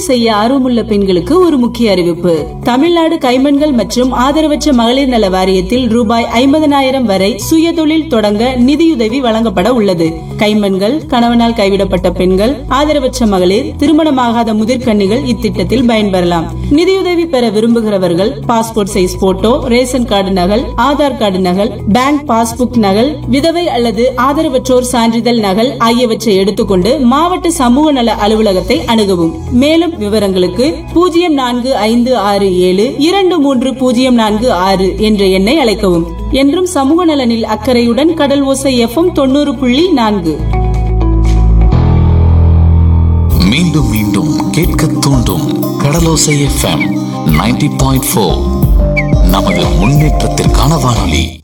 சுயதொழில் செய்ய ஆர்வமுள்ள பெண்களுக்கு ஒரு முக்கிய அறிவிப்பு தமிழ்நாடு கைம்பெண்கள் மற்றும் ஆதரவற்ற மகளிர் நல வாரியத்தில் ரூபாய் ஐம்பதனாயிரம் வரை சுயதொழில் தொடங்க நிதியுதவி வழங்கப்பட உள்ளது கைம்பெண்கள் கணவனால் கைவிடப்பட்ட பெண்கள் ஆதரவற்ற மகளிர் திருமணமாகாத முதிர்கன்னிகள் இத்திட்டத்தில் பயன்பெறலாம் நிதியுதவி பெற விரும்புகிறவர்கள் passport size photo ration card நகல் ஆதார் கார்டு நகல் பேங்க் பாஸ்புக் நகல் விதவை அல்லது ஆதரவற்றோர் சான்றிதழ் நகல் ஆகியவற்றை எடுத்துக்கொண்டு மாவட்ட சமூக நல அலுவலகத்தை அணுகவும் மேலும் விவரங்களுக்கு பூஜ்ஜியம் நான்கு ஐந்து ஆறு ஏழு இரண்டு மூன்று பூஜ்ஜியம் நான்கு ஆறு என்ற எண்ணை அழைக்கவும் என்றும் சமூக நலனில் அக்கறையுடன் கடல் ஓசை எஃப்எம் தொண்ணூறு புள்ளி நான்கு மீண்டும் மீண்டும் கேட்க தூண்டும் Kadalosai FM ninety point four நமது முன்னேற்றத்திற்கான வானொலி